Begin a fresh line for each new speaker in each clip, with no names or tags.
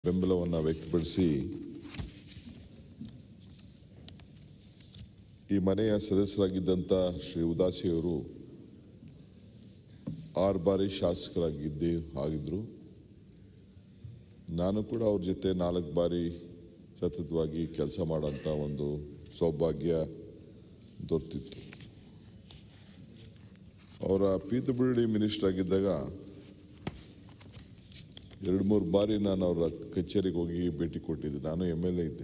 ಬೆಂಬಲವನ್ನು ವ್ಯಕ್ತಪಡಿಸಿ ಈ ಮನೆಯ ಸದಸ್ಯರಾಗಿದ್ದಂಥ ಶ್ರೀ ಉದಾಸಿಯವರು ಆರು ಬಾರಿ ಶಾಸಕರಾಗಿದ್ದೇ ಆಗಿದ್ರು ನಾನು ಕೂಡ ಅವ್ರ ಜೊತೆ ನಾಲ್ಕು ಬಾರಿ ಸತತವಾಗಿ ಕೆಲಸ ಮಾಡೋಂಥ ಒಂದು ಸೌಭಾಗ್ಯ ದೊರೆತಿತ್ತು ಅವರ ಪೀತಬಿಡಿ ಮಿನಿಸ್ಟರ್ ಆಗಿದ್ದಾಗ ಎರಡು ಮೂರು ಬಾರಿ ನಾನು ಅವರ ಕಚೇರಿಗೆ ಹೋಗಿ ಭೇಟಿ ಕೊಟ್ಟಿದ್ದೆ ನಾನು ಎಮ್ ಎಲ್ ಎ ಇದ್ದೆ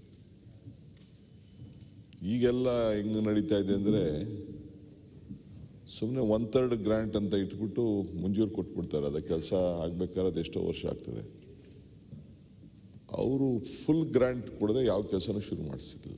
ಈಗೆಲ್ಲ ಹೆಂಗ್ ನಡೀತಾ ಇದೆ ಅಂದರೆ ಸುಮ್ಮನೆ ಒನ್ ಥರ್ಡ್ ಗ್ರ್ಯಾಂಟ್ ಅಂತ ಇಟ್ಬಿಟ್ಟು ಮುಂಜೂರು ಕೊಟ್ಬಿಡ್ತಾರೆ ಅದು ಕೆಲಸ ಆಗ್ಬೇಕಾದ್ರೆ ಅದು ಎಷ್ಟೋ ವರ್ಷ ಆಗ್ತದೆ ಅವರು ಫುಲ್ ಗ್ರ್ಯಾಂಟ್ ಕೊಡದೆ ಯಾವ ಕೆಲಸನೂ ಶುರು ಮಾಡಿಸಿದ್ರು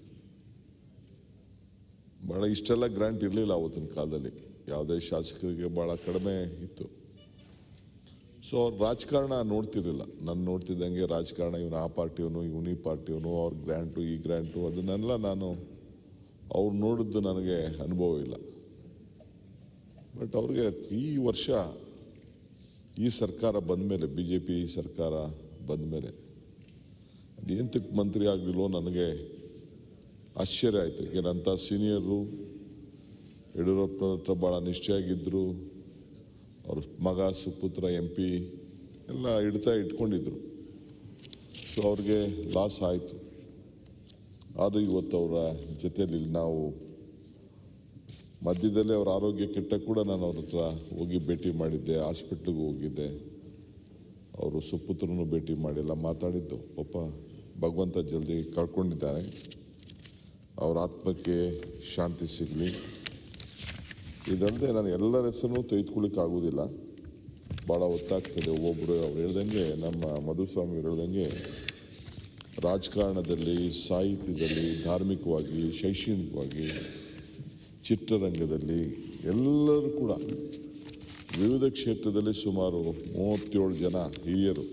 ಭಾಳ ಇಷ್ಟೆಲ್ಲ ಗ್ರ್ಯಾಂಟ್ ಇರಲಿಲ್ಲ ಆವತ್ತಿನ ಕಾಲದಲ್ಲಿ ಯಾವುದೇ ಶಾಸಕರಿಗೆ ಭಾಳ ಕಡಿಮೆ ಇತ್ತು ಸೊ ಅವ್ರು ರಾಜಕಾರಣ ನೋಡ್ತಿರ್ಲಿಲ್ಲ ನಾನು ನೋಡ್ತಿದ್ದಂಗೆ ರಾಜಕಾರಣ ಇವನು ಆ ಪಾರ್ಟಿಯವನು ಇವನು ಈ ಪಾರ್ಟಿಯವನು ಅವ್ರ ಗ್ರ್ಯಾಂಟು ಈ ಗ್ರ್ಯಾಂಟು ಅದನ್ನೆಲ್ಲ ನಾನು ಅವ್ರು ನೋಡಿದ್ದು ನನಗೆ ಅನುಭವ ಇಲ್ಲ ಬಟ್ ಅವ್ರಿಗೆ ಈ ವರ್ಷ ಈ ಸರ್ಕಾರ ಬಂದ ಮೇಲೆ ಬಿ ಜೆ ಪಿ ಸರ್ಕಾರ ಬಂದ ಮೇಲೆ ಅದೇಂತಕ್ಕೆ ಮಂತ್ರಿ ಆಗಲಿಲ್ಲೋ ನನಗೆ ಆಶ್ಚರ್ಯ ಆಯಿತು ಏನಂತ ಸೀನಿಯರು ಯಡಿಯೂರಪ್ಪನ ಹತ್ರ ಭಾಳ ನಿಷ್ಠೆಯಾಗಿದ್ದರು ಅವ್ರ ಮಗ ಸುಪುತ್ರ ಎಂ ಪಿ ಎಲ್ಲ ಹಿಡ್ತಾ ಇಟ್ಕೊಂಡಿದ್ರು ಸೊ ಅವ್ರಿಗೆ ಲಾಸ್ ಆಯಿತು ಆದರೂ ಇವತ್ತು ಅವರ ಜೊತೆಯಲ್ಲಿ ನಾವು ಮಧ್ಯದಲ್ಲೇ ಅವ್ರ ಆರೋಗ್ಯ ಕೆಟ್ಟ ಕೂಡ ನಾನು ಅವ್ರ ಹತ್ರ ಹೋಗಿ ಭೇಟಿ ಮಾಡಿದ್ದೆ ಹಾಸ್ಪಿಟ್ಲಿಗೆ ಹೋಗಿದ್ದೆ ಅವರು ಸುಪುತ್ರನು ಭೇಟಿ ಮಾಡಿಲ್ಲ ಮಾತಾಡಿದ್ದು ಪಾಪ ಭಗವಂತ ಜಲ್ದಿ ಕಳ್ಕೊಂಡಿದ್ದಾರೆ ಅವ್ರ ಆತ್ಮಕ್ಕೆ ಶಾಂತಿ ಸಿಗಲಿ ಇದಲ್ಲದೆ ನಾನು ಎಲ್ಲರ ಹೆಸರನ್ನು ತೆಗೆದುಕೊಳ್ಳಿಕ್ಕೆ ಆಗುವುದಿಲ್ಲ ಭಾಳ ಒತ್ತಾಗ್ತದೆ ಒಬ್ಬೊಬ್ಬರು ಅವ್ರು ಹೇಳ್ದಂಗೆ ನಮ್ಮ ಮಧುಸ್ವಾಮಿ ಅವ್ರು ಹೇಳ್ದಂಗೆ ರಾಜಕಾರಣದಲ್ಲಿ ಸಾಹಿತ್ಯದಲ್ಲಿ ಧಾರ್ಮಿಕವಾಗಿ ಶೈಕ್ಷಣಿಕವಾಗಿ ಚಿತ್ರರಂಗದಲ್ಲಿ ಎಲ್ಲರೂ ಕೂಡ ವಿವಿಧ ಕ್ಷೇತ್ರದಲ್ಲಿ ಸುಮಾರು ಮೂವತ್ತೇಳು ಜನ ಹಿರಿಯರು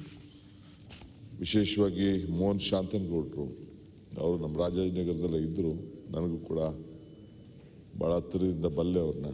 ವಿಶೇಷವಾಗಿ ಮೋಹನ್ ಶಾಂತನಗೌಡರು ಅವರು ನಮ್ಮ ರಾಜಾಜಿನಗರದಲ್ಲೇ ಇದ್ದರು ನನಗೂ ಕೂಡ ಭಾಳ ಹತ್ತಿರದಿಂದ ಬಲ್ಲೆ ಅವ್ರನ್ನ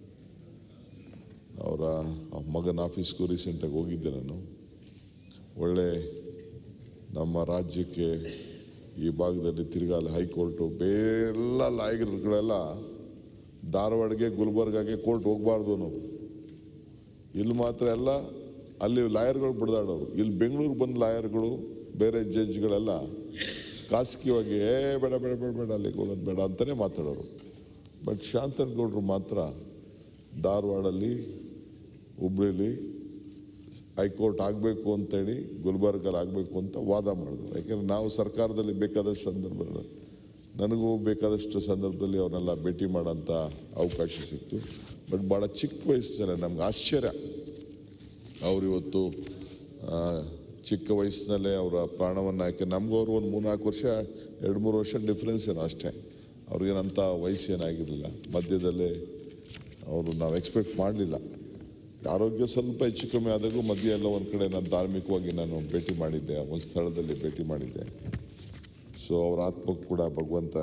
ಅವರ ಮಗನ ಆಫೀಸ್ಗೂ ರೀಸೆಂಟಾಗಿ ಹೋಗಿದ್ದೆ ನಾನು ಒಳ್ಳೆ ನಮ್ಮ ರಾಜ್ಯಕ್ಕೆ ಈ ಭಾಗದಲ್ಲಿ ತಿರುಗಾಲ ಹೈಕೋರ್ಟು ಬೇರೆಲ್ಲ ಲಾಯರ್ಗಳೆಲ್ಲ ಧಾರವಾಡಗೆ ಗುಲ್ಬರ್ಗಾಗೆ ಕೋರ್ಟ್ ಹೋಗಬಾರ್ದು ನಾವು ಇಲ್ಲಿ ಮಾತ್ರ ಎಲ್ಲ ಅಲ್ಲಿ ಲಾಯರ್ಗಳು ಬಿಡ್ದಾಡೋರು ಇಲ್ಲಿ ಬೆಂಗಳೂರು ಬಂದ ಲಾಯರ್ಗಳು ಬೇರೆ ಜಡ್ಜ್ಗಳೆಲ್ಲ ಖಾಸಗಿಯಾಗಿ ಏ ಬೇಡ ಬೇಡ ಬೇಡ ಬೇಡ ಅಲ್ಲಿಗೆ ಹೋಗೋದು ಬೇಡ ಅಂತಲೇ ಮಾತಾಡೋರು ಬಟ್ ಶಾಂತನಗೌಡರು ಮಾತ್ರ ಧಾರವಾಡಲ್ಲಿ ಹುಬ್ಳಿಲಿ ಹೈಕೋರ್ಟ್ ಆಗಬೇಕು ಅಂತೇಳಿ ಗುಲ್ಬರ್ಗಲ್ಲಿ ಆಗಬೇಕು ಅಂತ ವಾದ ಮಾಡಿದ್ರು ಯಾಕೆಂದ್ರೆ ನಾವು ಸರ್ಕಾರದಲ್ಲಿ ಬೇಕಾದಷ್ಟು ಸಂದರ್ಭಗಳು ನನಗೂ ಬೇಕಾದಷ್ಟು ಸಂದರ್ಭದಲ್ಲಿ ಅವ್ರನ್ನೆಲ್ಲ ಭೇಟಿ ಮಾಡೋಂಥ ಅವಕಾಶ ಸಿಕ್ತು ಬಟ್ ಭಾಳ ಚಿಕ್ಕ ವಯಸ್ಸಲ್ಲೇ ನಮ್ಗೆ ಆಶ್ಚರ್ಯ ಅವ್ರು ಇವತ್ತು ಆ, ಚಿಕ್ಕ ವಯಸ್ಸಿನಲ್ಲೇ ಅವರ ಪ್ರಾಣವನ್ನು ಯಾಕೆ ನಮಗೂ ಅವರು ಒಂದು ಮೂರ್ನಾಲ್ಕು ವರ್ಷ ಎರಡು ಮೂರು ವರ್ಷ ಡಿಫ್ರೆನ್ಸ್ ಏನೋ ಅಷ್ಟೇ ಅವ್ರಿಗೇನಂಥ ವಯಸ್ಸೇನಾಗಿರಲಿಲ್ಲ ಮಧ್ಯದಲ್ಲೇ ಅವರು ನಾವು ಎಕ್ಸ್ಪೆಕ್ಟ್ ಮಾಡಲಿಲ್ಲ ಆರೋಗ್ಯ ಸ್ವಲ್ಪ ಹೆಚ್ಚು ಕಮ್ಮಿ ಆದಾಗೂ ಮಧ್ಯೆ ಎಲ್ಲ ಒಂದು ಕಡೆ ನಾನು ಧಾರ್ಮಿಕವಾಗಿ ನಾನು ಭೇಟಿ ಮಾಡಿದ್ದೆ ಒಂದು ಸ್ಥಳದಲ್ಲಿ ಭೇಟಿ ಮಾಡಿದ್ದೆ ಸೊ ಅವ್ರ ಆತ್ಮಕ್ಕೆ ಕೂಡ ಭಗವಂತ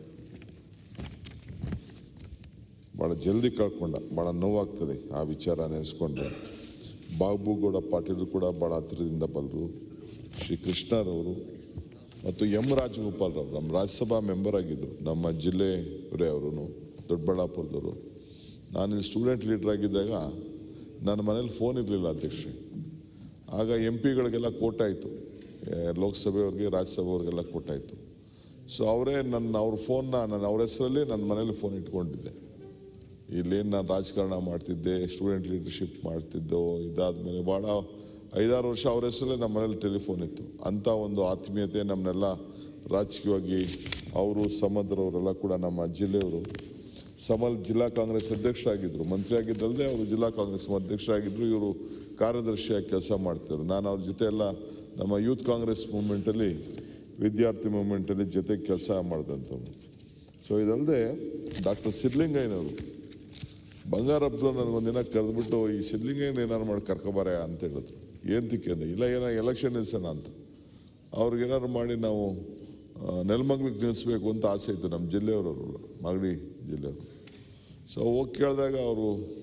ಭಾಳ ಜಲ್ದಿ ಕಳ್ಕೊಂಡ ಭಾಳ ನೋವಾಗ್ತದೆ ಆ ವಿಚಾರ ನೆನೆಸ್ಕೊಂಡ್ರೆ ಬಾಬುಗೌಡ ಪಾಟೀಲ್ ಕೂಡ ಭಾಳ ಹತ್ತಿರದಿಂದ ಬಲ್ಲರು ಶ್ರೀ ಕೃಷ್ಣರವರು ಮತ್ತು ಎಂ ರಾಜಗೋಪಾಲ್ರವರು ನಮ್ಮ ರಾಜ್ಯಸಭಾ ಮೆಂಬರ್ ಆಗಿದ್ದರು ನಮ್ಮ ಜಿಲ್ಲೆಯವರೇ ಅವರು ದೊಡ್ಡಬಳ್ಳಾಪುರದವರು ನಾನು ಇಲ್ಲಿ ಸ್ಟೂಡೆಂಟ್ ಲೀಡರ್ ಆಗಿದ್ದಾಗ ನನ್ನ ಮನೇಲಿ ಫೋನ್ ಇರಲಿಲ್ಲ ಅಧ್ಯಕ್ಷರೇ ಆಗ ಎಂ ಪಿಗಳಿಗೆಲ್ಲ ಕೊಟ್ಟಾಯಿತು ಲೋಕಸಭೆಯವ್ರಿಗೆ ರಾಜ್ಯಸಭೆಯವ್ರಿಗೆಲ್ಲ ಕೊಟ್ಟಾಯಿತು ಸೊ ಅವರೇ ನನ್ನ ಅವ್ರ ಫೋನ್ನ ನಾನು ಅವ್ರ ಹೆಸರಲ್ಲಿ ನನ್ನ ಮನೇಲಿ ಫೋನ್ ಇಟ್ಕೊಂಡಿದ್ದೆ ಇಲ್ಲೇನು ನಾನು ರಾಜಕಾರಣ ಮಾಡ್ತಿದ್ದೆ ಸ್ಟೂಡೆಂಟ್ ಲೀಡರ್ಶಿಪ್ ಮಾಡ್ತಿದ್ದೋ ಇದಾದ್ಮೇಲೆ ಭಾಳ ಐದಾರು ವರ್ಷ ಅವ್ರ ಹೆಸರಲ್ಲೇ ನಮ್ಮ ಮನೇಲಿ ಟೆಲಿಫೋನ್ ಇತ್ತು ಅಂಥ ಒಂದು ಆತ್ಮೀಯತೆ ನಮ್ಮನ್ನೆಲ್ಲ ರಾಜಕೀಯವಾಗಿ ಅವರು ಸಮದ್ರವರೆಲ್ಲ ಕೂಡ ನಮ್ಮ ಜಿಲ್ಲೆಯವರು ಸಮಲ್ ಜಿಲ್ಲಾ ಕಾಂಗ್ರೆಸ್ ಅಧ್ಯಕ್ಷರಾಗಿದ್ದರು ಮಂತ್ರಿ ಆಗಿದ್ದಲ್ಲದೆ ಅವರು ಜಿಲ್ಲಾ ಕಾಂಗ್ರೆಸ್ ಅಧ್ಯಕ್ಷರಾಗಿದ್ದರು ಇವರು ಕಾರ್ಯದರ್ಶಿಯಾಗಿ ಕೆಲಸ ಮಾಡ್ತಿದ್ರು ನಾನು ಅವ್ರ ಜೊತೆ ಎಲ್ಲ ನಮ್ಮ ಯೂತ್ ಕಾಂಗ್ರೆಸ್ ಮೂವ್ಮೆಂಟಲ್ಲಿ ವಿದ್ಯಾರ್ಥಿ ಮೂವ್ಮೆಂಟಲ್ಲಿ ಜೊತೆ ಕೆಲಸ ಮಾಡಿದಂಥವ್ರು ಸೊ ಇದಲ್ಲದೆ ಡಾಕ್ಟರ್ ಸಿದ್ಲಿಂಗಯ್ಯನವರು ಬಂಗಾರಪ್ಪರು ನನಗೊಂದಿನ ಕರೆದ್ಬಿಟ್ಟು ಈ ಸಿದ್ಲಿಂಗಯ್ಯನ ಏನಾರು ಮಾಡಿ ಕರ್ಕೊಬಾರ ಅಂತ ಹೇಳಿದ್ರು ಏಂತಕ್ಕೆ ಅಂದ್ರೆ ಇಲ್ಲ ಏನೋ ಎಲೆಕ್ಷನ್ ನಿಲ್ಸೋಣ ಅಂತ ಅವ್ರಿಗೇನಾದ್ರು ಮಾಡಿ ನಾವು ಆ, ನೆಲಮಂಗ್ಲಿಗೆ ನಿಲ್ಲಿಸ್ಬೇಕು ಅಂತ ಆಸೆ ಇತ್ತು ನಮ್ಮ ಜಿಲ್ಲೆಯವರು ಮಾಗಡಿ ಜಿಲ್ಲೆಯವರು ಸೊ ಹೋಗಿ ಕೇಳಿದಾಗ ಅವರು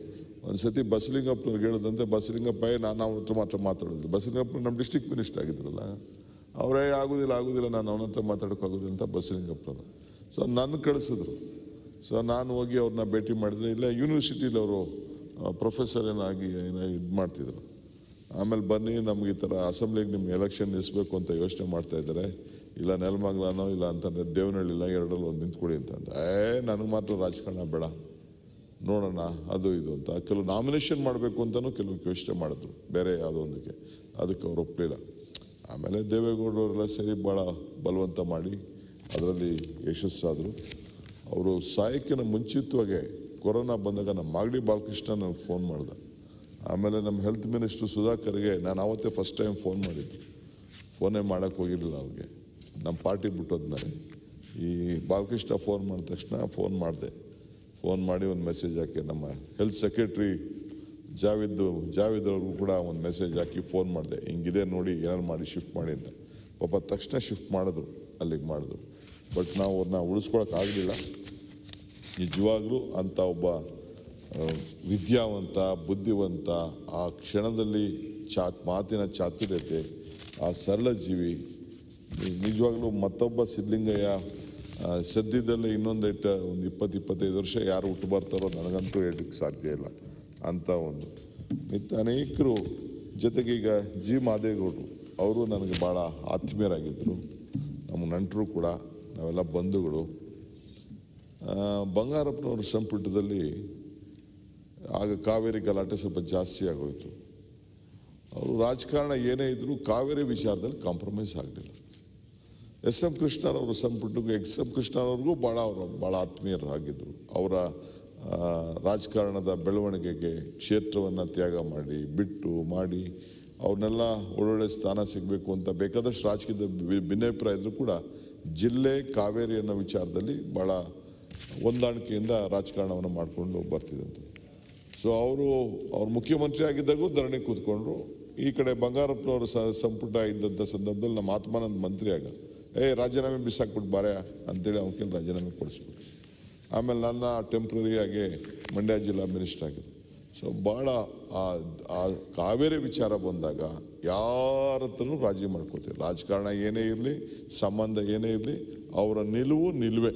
ಒಂದ್ಸತಿ ಬಸಲಿಂಗಪ್ಪನವ್ರಿಗೆ ಹೇಳಿದಂತೆ ಬಸಲಿಂಗಪ್ಪ ಏ ನಾನು ಅವ್ರ ಹತ್ರ ಮಾತ್ರ ಮಾತಾಡೋದು ಬಸಲಿಂಗಪ್ಪ ನಮ್ಮ ಡಿಸ್ಟ್ರಿಕ್ಟ್ ಮಿನಿಸ್ಟರ್ ಆಗಿದ್ರಲ್ಲ ಅವರೇ ಆಗೋದಿಲ್ಲ ಆಗೋದಿಲ್ಲ ನಾನು ಅವನ ಹತ್ರ ಮಾತಾಡೋಕ್ಕಾಗೋದಿಲ್ಲ ಅಂತ ಬಸಲಿಂಗಪ್ಪನವರು ಸೊ ನನ್ನ ಕಳಿಸಿದ್ರು ಸೊ ನಾನು ಹೋಗಿ ಅವ್ರನ್ನ ಭೇಟಿ ಮಾಡಿದ್ರೆ ಇಲ್ಲ ಯೂನಿವರ್ಸಿಟಿಲಿ ಅವರು ಪ್ರೊಫೆಸರ್ ಏನಾಗಿ ಏನೋ ಇದು ಮಾಡ್ತಿದ್ರು ಆಮೇಲೆ ಬನ್ನಿ ನಮ್ಗೆ ಈ ಥರ ಅಸೆಂಬ್ಲಿಗೆ ನಿಮ್ಮ ಎಲೆಕ್ಷನ್ ನಿಲ್ಲಿಸ್ಬೇಕು ಅಂತ ಯೋಚನೆ ಮಾಡ್ತಾ ಇದ್ದಾರೆ ಇಲ್ಲ ನೆಲಮಂಗ್ಲನೋ ಇಲ್ಲ ಅಂತಂದ್ರೆ ದೇವನಹಳ್ಳಿಲ್ಲ ಎರಡರಲ್ಲಿ ಒಂದು ನಿಂತ್ಕೊಡಿ ಅಂತ ಅಂದ ಏ ನನಗೆ ಮಾತ್ರ ರಾಜಕಾರಣ ಬೇಡ ನೋಡೋಣ ಅದು ಇದು ಅಂತ ಕೆಲವು ನಾಮಿನೇಷನ್ ಮಾಡಬೇಕು ಅಂತಲೂ ಕೆಲವು ಯೋಚನೆ ಮಾಡಿದ್ರು ಬೇರೆ ಯಾವುದೋ ಒಂದಕ್ಕೆ ಅದಕ್ಕೆ ಅವ್ರು ಒಪ್ಪಲಿಲ್ಲ ಆಮೇಲೆ ದೇವೇಗೌಡರೆಲ್ಲ ಸೇರಿ ಭಾಳ ಬಲವಂತ ಮಾಡಿ ಅದರಲ್ಲಿ ಯಶಸ್ಸಾದರು ಅವರು ಸಾಯಕ್ಕಿನ ಮುಂಚಿತವಾಗೆ ಕೊರೋನಾ ಬಂದಾಗ ನಮ್ಮ ಮಾಗಡಿ ಬಾಲಕೃಷ್ಣ ನನಗೆ ಫೋನ್ ಮಾಡ್ದೆ ಆಮೇಲೆ ನಮ್ಮ ಹೆಲ್ತ್ ಮಿನಿಸ್ಟ್ರು ಸುಧಾಕರ್ಗೆ ನಾನು ಅವತ್ತೇ ಫಸ್ಟ್ ಟೈಮ್ ಫೋನ್ ಮಾಡಿದ್ದು ಫೋನೇ ಮಾಡೋಕ್ಕೆ ಹೋಗಿರಲಿಲ್ಲ ಅವ್ರಿಗೆ ನಮ್ಮ ಪಾರ್ಟಿ ಬಿಟ್ಟೋದ್ಮೇಲೆ ಈ ಬಾಲಕೃಷ್ಣ ಫೋನ್ ಮಾಡಿದ ತಕ್ಷಣ ಫೋನ್ ಮಾಡಿದೆ ಫೋನ್ ಮಾಡಿ ಒಂದು ಮೆಸೇಜ್ ಹಾಕಿ ನಮ್ಮ ಹೆಲ್ತ್ ಸೆಕ್ರೆಟ್ರಿ ಜಾವಿದ್ ಜಾವಿದ್ ಅವ್ರಿಗೂ ಕೂಡ ಒಂದು ಮೆಸೇಜ್ ಹಾಕಿ ಫೋನ್ ಮಾಡಿದೆ ಹಿಂಗಿದೆ ನೋಡಿ ಏನಾರು ಮಾಡಿ ಶಿಫ್ಟ್ ಮಾಡಿ ಅಂತ ಪಾಪ ತಕ್ಷಣ ಶಿಫ್ಟ್ ಮಾಡಿದ್ರು ಅಲ್ಲಿಗೆ ಮಾಡಿದ್ರು ಬಟ್ ನಾವು ಅವ್ರನ್ನ ಉಳಿಸ್ಕೊಳಕ್ಕಾಗಲಿಲ್ಲ ನಿಜವಾಗ್ಲೂ ಅಂತ ಒಬ್ಬ ಆ, ವಿದ್ಯಾವಂತ ಬುದ್ಧಿವಂತ ಆ ಕ್ಷಣದಲ್ಲಿ ಚಾ ಮಾತಿನ ಚಾತುರ್ಯತೆ ಆ ಸರಳ ಜೀವಿ ನಿ- ನಿಜವಾಗ್ಲೂ ಮತ್ತೊಬ್ಬ ಸಿದ್ಧಲಿಂಗಯ್ಯ ಆ, ಸದ್ಯದಲ್ಲೇ ಇನ್ನೊಂದು ಇಟ್ಟ ಒಂದು ಇಪ್ಪತ್ತು ಇಪ್ಪತ್ತೈದು ವರ್ಷ ಯಾರು ಹುಟ್ಟು ಬರ್ತಾರೋ ನನಗಂತೂ ಹೇಳಲಿಕ್ಕೆ ಸಾಧ್ಯ ಇಲ್ಲ ಅಂತ ಒಂದು ಮತ್ತು ಅನೇಕರು ಜೊತೆಗೆ ಈಗ ಜಿ ಮಾದೇಗೌಡರು ಅವರು ನನಗೆ ಭಾಳ ಆತ್ಮೀಯರಾಗಿದ್ದರು ನಮ್ಮ ನಂಟರು ಕೂಡ ನಾವೆಲ್ಲ ಬಂಧುಗಳು ಆ, ಬಂಗಾರಪ್ಪನವ್ರ ಸಂಪುಟದಲ್ಲಿ ಆಗ ಕಾವೇರಿ ಗಲಾಟೆ ಸ್ವಲ್ಪ ಜಾಸ್ತಿ ಆಗೋಯ್ತು ಅವರು ರಾಜಕಾರಣ ಏನೇ ಇದ್ರೂ ಕಾವೇರಿ ವಿಚಾರದಲ್ಲಿ ಕಾಂಪ್ರಮೈಸ್ ಆಗಲಿಲ್ಲ ಎಸ್ ಎಂ ಕೃಷ್ಣರವರು ಸಂಪುಟಕ್ಕೂ ಎಕ್ಸ್ ಎಂ ಕೃಷ್ಣರವ್ರಿಗೂ ಭಾಳ ಅವರು ಭಾಳ ಆತ್ಮೀಯರಾಗಿದ್ದರು ಅವರ ಆ, ರಾಜಕಾರಣದ ಬೆಳವಣಿಗೆಗೆ ಕ್ಷೇತ್ರವನ್ನು ತ್ಯಾಗ ಮಾಡಿ ಬಿಟ್ಟು ಮಾಡಿ ಅವ್ರನ್ನೆಲ್ಲ ಒಳ್ಳೊಳ್ಳೆ ಸ್ಥಾನ ಸಿಗಬೇಕು ಅಂತ ಬೇಕಾದಷ್ಟು ರಾಜಕೀಯದ ಬಿ- ಭಿನ್ನಾಭಿಪ್ರಾಯ ಇದ್ರೂ ಕೂಡ ಜಿಲ್ಲೆ ಕಾವೇರಿ ಅನ್ನೋ ವಿಚಾರದಲ್ಲಿ ಭಾಳ ಹೊಂದಾಣಿಕೆಯಿಂದ ರಾಜಕಾರಣವನ್ನು ಮಾಡಿಕೊಂಡು ಬರ್ತಿದ್ದಂತೆ ಸೊ ಅವರು ಅವ್ರು ಮುಖ್ಯಮಂತ್ರಿ ಆಗಿದ್ದಾಗೂ ಧರಣಿ ಕೂತ್ಕೊಂಡ್ರು ಈ ಕಡೆ ಬಂಗಾರಪ್ಪನವರು ಸ ಸಂಪುಟ ಇದ್ದಂಥ ಸಂದರ್ಭದಲ್ಲಿ ನಮ್ಮ ಆತ್ಮಾನಂದ್ ಮಂತ್ರಿ ಆಗ ಏ ರಾಜೀನಾಮೆ ಬಿಸಾಕ್ಬಿಟ್ಟು ಬಾರೆ ಅಂತೇಳಿ ಅವನ ಕೈಲಿ ರಾಜೀನಾಮೆ ಕೊಡಿಸ್ಬಿಟ್ಟು ಆಮೇಲೆ ನನ್ನ ಟೆಂಪ್ರರಿ ಆಗಿ ಮಂಡ್ಯ ಜಿಲ್ಲಾ ಮಿನಿಸ್ಟರ್ ಆಗಿದ್ದು ಸೊ ಭಾಳ ಆ ಆ ಕಾವೇರಿ ವಿಚಾರ ಬಂದಾಗ ಯಾರ ಹತ್ರನೂ ರಾಜಿ ಮಾಡ್ಕೋತೀವಿ ರಾಜಕಾರಣ ಏನೇ ಇರಲಿ ಸಂಬಂಧ ಏನೇ ಇರಲಿ ಅವರ ನಿಲುವು ನಿಲುವೆ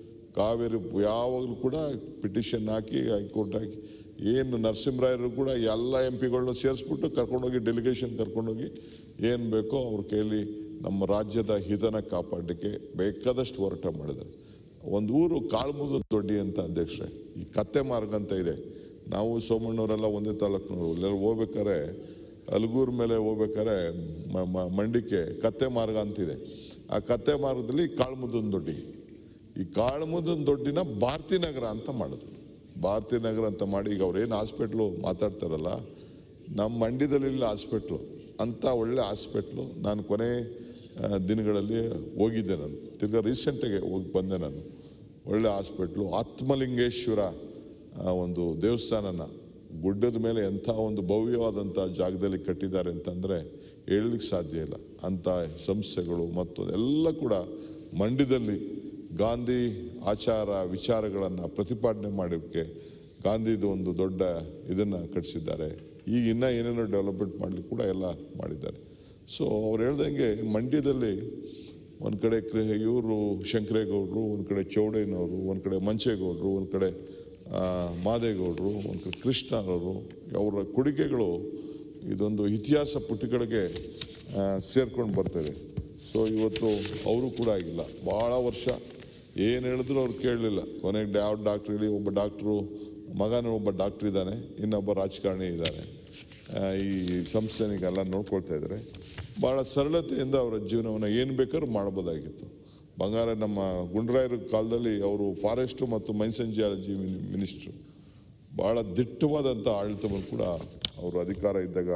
ಕಾವೇರಿ ಯಾವಾಗಲೂ ಕೂಡ ಪಿಟಿಷನ್ ಹಾಕಿ ಹೈಕೋರ್ಟ್ ಹಾಕಿ ಏನು ನರಸಿಂಹರಾಯರು ಕೂಡ ಎಲ್ಲ ಎಂ ಪಿಗಳನ್ನ ಸೇರಿಸ್ಬಿಟ್ಟು ಕರ್ಕೊಂಡೋಗಿ ಡೆಲಿಗೇಷನ್ ಕರ್ಕೊಂಡೋಗಿ ಏನು ಬೇಕೋ ಅವ್ರ ಕೈಲಿ ನಮ್ಮ ರಾಜ್ಯದ ಹಿತನ ಕಾಪಾಡಲಿಕ್ಕೆ ಬೇಕಾದಷ್ಟು ಹೋರಾಟ ಮಾಡಿದ್ದಾರೆ ಒಂದು ಊರು ಕಾಳ್ಮುದ ದೊಡ್ಡಿ ಅಂತ ಅಧ್ಯಕ್ಷರೇ ಈ ಕತ್ತೆ ಮಾರ್ಗ ಅಂತ ಇದೆ ನಾವು ಸೋಮಣ್ಣವರೆಲ್ಲ ಒಂದೇ ತಾಲೂಕಿನವರು ಎಲ್ಲರೂ ಹೋಗ್ಬೇಕಾರೆ ಅಲ್ಗೂರ್ ಮೇಲೆ ಹೋಗ್ಬೇಕಾರೆ ಮ- ಮ- ಮಂಡಿಕೆ ಕತ್ತೆ ಮಾರ್ಗ ಅಂತಿದೆ ಆ ಕತ್ತೆ ಮಾರ್ಗದಲ್ಲಿ ಕಾಳ್ಮುದನ್ ದೊಡ್ಡಿ ಈ ಕಾಳ್ಮುದನ್ ದೊಡ್ಡಿನ ಭಾರತಿ ನಗರ ಅಂತ ಮಾಡಿದ್ರು ಭಾರತಿ ನಗರ ಅಂತ ಮಾಡಿ ಈಗ ಅವ್ರೇನು ಹಾಸ್ಪಿಟ್ಲು ಮಾತಾಡ್ತಾರಲ್ಲ ನಮ್ಮ ಮಂಡ್ಯದಲ್ಲಿ ಇಲ್ಲ ಹಾಸ್ಪಿಟ್ಲು ಅಂತ ಒಳ್ಳೆ ಹಾಸ್ಪಿಟ್ಲು ನಾನು ಕೊನೆ ಆ, ದಿನಗಳಲ್ಲಿ ಹೋಗಿದ್ದೆ ನಾನು ತಿರ್ಗಾ ರೀಸೆಂಟಾಗೆ ಹೋಗಿ ಬಂದೆ ನಾನು ಒಳ್ಳೆ ಹಾಸ್ಪಿಟ್ಲು ಆತ್ಮಲಿಂಗೇಶ್ವರ ಆ, ಒಂದು ದೇವಸ್ಥಾನನ ಗುಡ್ಡದ ಮೇಲೆ ಎಂಥ ಒಂದು ಭವ್ಯವಾದಂಥ ಜಾಗದಲ್ಲಿ ಕಟ್ಟಿದ್ದಾರೆ ಅಂತಂದರೆ ಹೇಳಲಿಕ್ಕೆ ಸಾಧ್ಯ ಇಲ್ಲ ಅಂಥ ಸಂಸ್ಥೆಗಳು ಮತ್ತು ಎಲ್ಲ ಕೂಡ ಮಂಡ್ಯದಲ್ಲಿ ಗಾಂಧಿ ಆಚಾರ ವಿಚಾರಗಳನ್ನು ಪ್ರತಿಪಾದನೆ ಮಾಡೋಕ್ಕೆ ಗಾಂಧಿದು ಒಂದು ದೊಡ್ಡ ಇದನ್ನು ಕಟ್ಟಿಸಿದ್ದಾರೆ ಈಗ ಇನ್ನೂ ಏನೇನೋ ಡೆವಲಪ್ಮೆಂಟ್ ಮಾಡಲಿಕ್ಕೆ ಕೂಡ ಎಲ್ಲ ಮಾಡಿದ್ದಾರೆ ಸೊ ಅವ್ರು ಹೇಳ್ದಂಗೆ ಮಂಡ್ಯದಲ್ಲಿ ಒಂದು ಕಡೆ ಇವರು ಶಂಕರೇಗೌಡರು ಒಂದು ಕಡೆ ಚೌಡಯ್ಯನವರು ಒಂದು ಕಡೆ ಮಂಚೇಗೌಡರು ಒಂದು ಕಡೆ ಆ, ಮಾದೇಗೌಡರು ಒಂದು ಕಡೆ ಕೃಷ್ಣರವರು ಅವರ ಕೊಡುಗೆಗಳು ಇದೊಂದು ಇತಿಹಾಸ ಪುಟಗಳಿಗೆ ಸೇರ್ಕೊಂಡು ಬರ್ತದೆ ಸೊ ಇವತ್ತು ಅವರು ಕೂಡ ಆಗಿಲ್ಲ ಭಾಳ ವರ್ಷ ಏನು ಹೇಳಿದ್ರು ಅವ್ರು ಕೇಳಲಿಲ್ಲ ಕೊನೆಗೆ ಯಾವ ಡಾಕ್ಟ್ರ್ ಹೇಳಿ ಒಬ್ಬ ಡಾಕ್ಟ್ರು ಮಗನ ಒಬ್ಬ ಡಾಕ್ಟ್ರ್ ಇದ್ದಾನೆ ಇನ್ನೊಬ್ಬ ರಾಜಕಾರಣಿ ಇದ್ದಾನೆ ಆ, ಈ ಸಂಸ್ಥೆನಿಗೆಲ್ಲ ನೋಡ್ಕೊಳ್ತಾ ಇದ್ದಾರೆ ಭಾಳ ಸರಳತೆಯಿಂದ ಅವರ ಜೀವನವನ್ನು ಏನು ಬೇಕಾದ್ರೂ ಮಾಡ್ಬೋದಾಗಿತ್ತು ಬಂಗಾರ ನಮ್ಮ ಗುಂಡ್ರಾಯರ ಕಾಲದಲ್ಲಿ ಅವರು ಫಾರೆಸ್ಟು ಮತ್ತು ಮೈನ್ಸನ್ ಜಿಯಾಲಜಿ ಮಿನಿಸ್ಟ್ರು ಭಾಳ ದಿಟ್ಟವಾದಂಥ ಆಡಳಿತವನ್ನು ಕೂಡ ಅವರು ಅಧಿಕಾರ ಇದ್ದಾಗ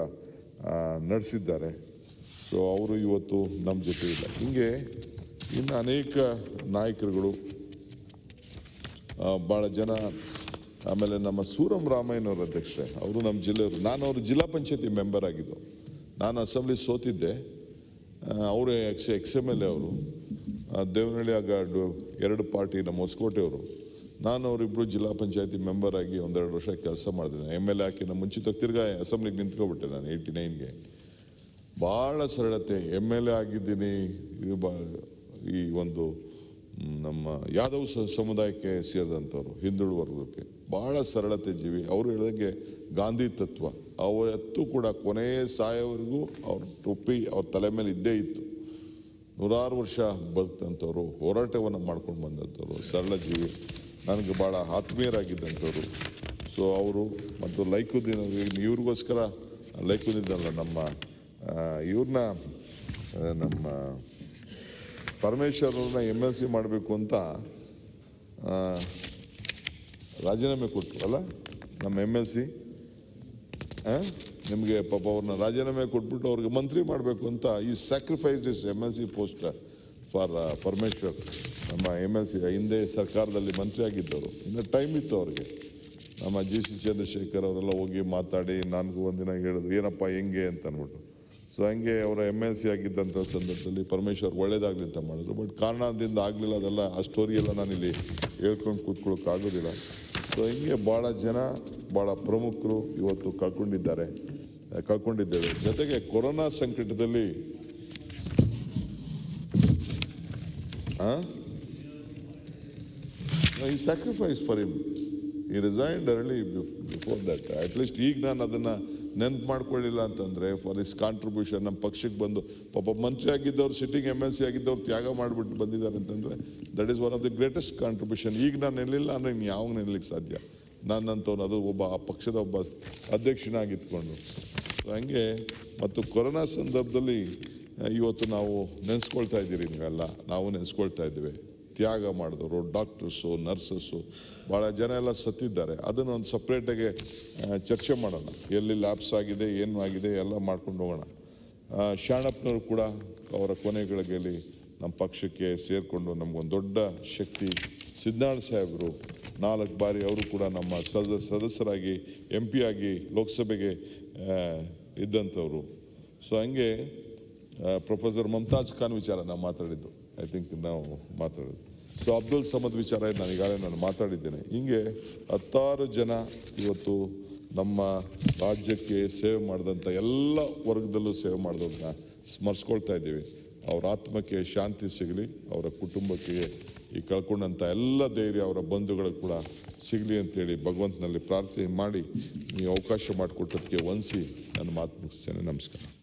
ನಡೆಸಿದ್ದಾರೆ ಸೊ ಅವರು ಇವತ್ತು ನಮ್ಮ ಜೊತೆ ಇಲ್ಲ ಹಿಂಗೆ ಇನ್ನು ಅನೇಕ ನಾಯಕರುಗಳು ಭಾಳ ಜನ ಆಮೇಲೆ ನಮ್ಮ ಸೂರಂ ರಾಮಯ್ಯನವರ ಅಧ್ಯಕ್ಷರೇ ಅವರು ನಮ್ಮ ಜಿಲ್ಲೆಯವರು ನಾನು ಅವರು ಜಿಲ್ಲಾ ಪಂಚಾಯತಿ ಮೆಂಬರ್ ಆಗಿದ್ದು ನಾನು ಅಸೆಂಬ್ಲಿ ಸೋತಿದ್ದೆ ಅವರೇ ex ex M L A ಅವರು ದೇವನಹಳ್ಳಿ ಆಗ ಡು- ಎರಡು ಪಾರ್ಟಿ ನಮ್ಮ ಹೊಸಕೋಟೆಯವರು ನಾನು ಅವರಿಬ್ಬರು ಜಿಲ್ಲಾ ಪಂಚಾಯತಿ ಮೆಂಬರ್ ಆಗಿ ಒಂದೆರಡು ವರ್ಷ ಕೆಲಸ ಮಾಡಿದ್ದೇನೆ ಎಮ್ ಎಲ್ ಎ ಹಾಕಿನ ಮುಂಚಿತ ತಿರ್ಗಾ ಅಸೆಂಬ್ಲಿಗೆ ನಿಂತ್ಕೊಬಿಟ್ಟೆ ನಾನು ಏಯ್ಟಿ ನೈನ್ಗೆ ಭಾಳ ಸರಳತೆ ಎಮ್ ಎಲ್ ಎ ಆಗಿದ್ದೀನಿ ಇದು ಬಾ ಈ ಒಂದು ಮ್, ನಮ್ಮ ಯಾದವ್ ಸ- ಸಮುದಾಯಕ್ಕೆ ಸೇರಿದಂಥವ್ರು ಹಿಂದುಳಿದ ವರ್ಗಕ್ಕೆ ಭಾಳ ಸರಳತೆ ಜೀವಿ ಅವರು ಹೇಳಿದಂಗೆ ಗಾಂಧಿ ತತ್ವ ಅವತ್ತು ಕೂಡ ಕೊನೆಯ ಸಾಯೋವರೆಗೂ ಅವ್ರ ಟೊಪ್ಪಿ ಅವ್ರ ತಲೆ ಮೇಲೆ ಇದ್ದೇ ಇತ್ತು ನೂರಾರು ವರ್ಷ ಬದುಕಂಥವ್ರು ಹೋರಾಟವನ್ನು ಮಾಡ್ಕೊಂಡು ಬಂದಂಥವ್ರು ಸರಳ ಜೀವಿ ನನಗೆ ಭಾಳ ಆತ್ಮೀಯರಾಗಿದ್ದಂಥವ್ರು ಸೊ ಅವರು ಮತ್ತು ಲೈಕುದ್ದೀನ್ ಅವ್ರಿಗೆ ಇವ್ರಿಗೋಸ್ಕರ ಲೈಕುದ್ದೀನ್ ಅಲ್ಲ ನಮ್ಮ ಇವ್ರನ್ನ ನಮ್ಮ ಪರಮೇಶ್ವರ್ ಅವ್ರನ್ನ ಎಮ್ ಎಲ್ ಸಿ ಮಾಡಬೇಕು ಅಂತ ಆ, ರಾಜೀನಾಮೆ ಕೊಟ್ಟರು ಅಲ್ಲ ನಮ್ಮ ಎಮ್ ಎಲ್ ಸಿ ನಿಮಗೆ ಪಾಪ ಅವ್ರನ್ನ ರಾಜೀನಾಮೆ ಕೊಟ್ಬಿಟ್ಟು ಅವ್ರಿಗೆ ಮಂತ್ರಿ ಮಾಡಬೇಕು ಅಂತ ಈ sacrifice is M L C post for Parameshwar ನಮ್ಮ ಎಮ್ ಎಲ್ ಸಿ ಹಿಂದೆ ಸರ್ಕಾರದಲ್ಲಿ ಮಂತ್ರಿ ಆಗಿದ್ದವರು ಇನ್ನು ಟೈಮ್ ಇತ್ತು ಅವ್ರಿಗೆ ನಮ್ಮ ಜಿ ಸಿ ಚಂದ್ರಶೇಖರ್ ಅವರೆಲ್ಲ ಹೋಗಿ ಮಾತಾಡಿ ನನಗೂ ಒಂದಿನ ಹೇಳಿದ್ರು ಏನಪ್ಪ ಹೆಂಗೆ ಅಂತ ಅಂದ್ಬಿಟ್ಟು ಸೊ ಹಂಗೆ ಅವರ ಎಮ್ ಎಲ್ ಸಿ ಆಗಿದ್ದಂಥ ಸಂದರ್ಭದಲ್ಲಿ ಪರಮೇಶ್ವರ್ ಒಳ್ಳೇದಾಗಲಿ ಅಂತ ಮಾಡಿದ್ರು ಬಟ್ ಕಾರಣದಿಂದ ಆಗಲಿಲ್ಲ ಅದೆಲ್ಲ ಆ ಸ್ಟೋರಿ ಎಲ್ಲ ನಾನಿಲ್ಲಿ ಹೇಳ್ಕೊಂಡು ಕೂತ್ಕೊಳ್ಳೋಕೆ ಆಗೋದಿಲ್ಲ ಸೊ ಹಿಂಗೆ ಭಾಳ ಜನ ಭಾಳ ಪ್ರಮುಖರು ಇವತ್ತು ಕಳ್ಕೊಂಡಿದ್ದಾರೆ ಆ, ಕಳ್ಕೊಂಡಿದ್ದೇವೆ ಜೊತೆಗೆ ಕೊರೋನಾ ಸಂಕಟದಲ್ಲಿ ಈ ಸ್ಯಾಕ್ರಿಫೈಸ್ ಫಾರ್ ಇಮ್ ಈ resigned early before that at least ಈಗ ನಾನು ಅದನ್ನ ನೆನ್ಪು ಮಾಡ್ಕೊಳ್ಳಿಲ್ಲ ಅಂತಂದ್ರೆ ಫಾರ್ ಇಸ್ ಕಾಂಟ್ರಿಬ್ಯೂಷನ್ ನಮ್ಮ ಪಕ್ಷಕ್ಕೆ ಬಂದು ಪಾಪ ಮಂತ್ರಿ ಆಗಿದ್ದವ್ರು ಸಿಟ್ಟಿಂಗ್ ಎಮ್ ಎಲ್ ಸಿ ಆಗಿದ್ದವ್ರು ತ್ಯಾಗ ಮಾಡಿಬಿಟ್ಟು ಬಂದಿದ್ದಾರೆ ಅಂತಂದ್ರೆ that is one of the greatest contribution ಈಗ ನಾನು ನಿಲ್ಲಿಲ್ಲ ಅಂದ್ರೆ ಇನ್ನು ಯಾವಾಗ ನಿಲ್ಲಕ್ಕೆ ಸಾಧ್ಯ ನಾನಂತವ್ನು ಅದು ಒಬ್ಬ ಆ ಪಕ್ಷದ ಒಬ್ಬ ಅಧ್ಯಕ್ಷನಾಗಿತ್ಕೊಂಡು So ಹಂಗೆ ಮತ್ತು ಕೊರೋನಾ ಸಂದರ್ಭದಲ್ಲಿ ಆ, ಇವತ್ತು ನಾವು ನೆನೆಸ್ಕೊಳ್ತಾ ಇದ್ದೀರಿ ನೀವೆಲ್ಲ ನಾವು ನೆನೆಸ್ಕೊಳ್ತಾ ಇದ್ದೀವಿ ತ್ಯಾಗ ಮಾಡಿದವರು ಡಾಕ್ಟರ್ಸು ನರ್ಸಸ್ಸು ಭಾಳ ಜನ ಎಲ್ಲ ಸತ್ತಿದ್ದಾರೆ ಅದನ್ನು ಒಂದು ಸಪ್ರೇಟಾಗಿ ಚರ್ಚೆ ಮಾಡೋಣ ಎಲ್ಲಿ ಲ್ಯಾಬ್ಸ್ ಆಗಿದೆ ಏನು ಆಗಿದೆ ಎಲ್ಲ ಮಾಡ್ಕೊಂಡು ಹೋಗೋಣ ಆ, ಶಾಣಪ್ಪನವರು ಕೂಡ ಅವರ ಕೊನೆಗಳಿಗೆಯಲ್ಲಿ ನಮ್ಮ ಪಕ್ಷಕ್ಕೆ ಸೇರಿಕೊಂಡು ನಮಗೊಂದು ದೊಡ್ಡ ಶಕ್ತಿ ಸಿದ್ಧಾರ್ಥ ಸಾಹೇಬರು ನಾಲ್ಕು ಬಾರಿ ಅವರು ಕೂಡ ನಮ್ಮ ಸದ ಸದಸ್ಯರಾಗಿ ಎಂ ಪಿ ಆಗಿ ಲೋಕಸಭೆಗೆ ಆ, ಇದ್ದಂಥವ್ರು ಸೊ ಹಂಗೆ ಪ್ರೊಫೆಸರ್ ಮಮತಾಜ್ ಖಾನ್ ವಿಚಾರ ನಾವು ಮಾತಾಡಿದ್ದು ಐ ಥಿಂಕ್ ನಾವು ಮಾತಾಡಿದ್ದು ಸೊ ಅಬ್ದುಲ್ ಸಮದ್ ವಿಚಾರ ನಾನು ಈಗಾಗಲೇ ನಾನು ಮಾತಾಡಿದ್ದೇನೆ ಹಿಂಗೆ ಹತ್ತಾರು ಜನ ಇವತ್ತು ನಮ್ಮ ರಾಜ್ಯಕ್ಕೆ ಸೇವೆ ಮಾಡಿದಂಥ ಎಲ್ಲ ವರ್ಗದಲ್ಲೂ ಸೇವೆ ಮಾಡಿದವ್ರನ್ನ ಸ್ಮರಿಸ್ಕೊಳ್ತಾ ಇದ್ದೀವಿ ಅವ್ರ ಆತ್ಮಕ್ಕೆ ಶಾಂತಿ ಸಿಗಲಿ ಅವರ ಕುಟುಂಬಕ್ಕೆ ಈ ಕಳ್ಕೊಂಡಂಥ ಎಲ್ಲ ಧೈರ್ಯ ಅವರ ಬಂಧುಗಳಿಗೆ ಕೂಡ ಸಿಗಲಿ ಅಂತೇಳಿ ಭಗವಂತನಲ್ಲಿ ಪ್ರಾರ್ಥನೆ ಮಾಡಿ ನೀವು ಅವಕಾಶ ಮಾಡಿಕೊಟ್ಟದಕ್ಕೆ ವಂಸಿ ನನ್ನ ಮಾತು ಮುಗಿಸ್ತೇನೆ ನಮಸ್ಕಾರ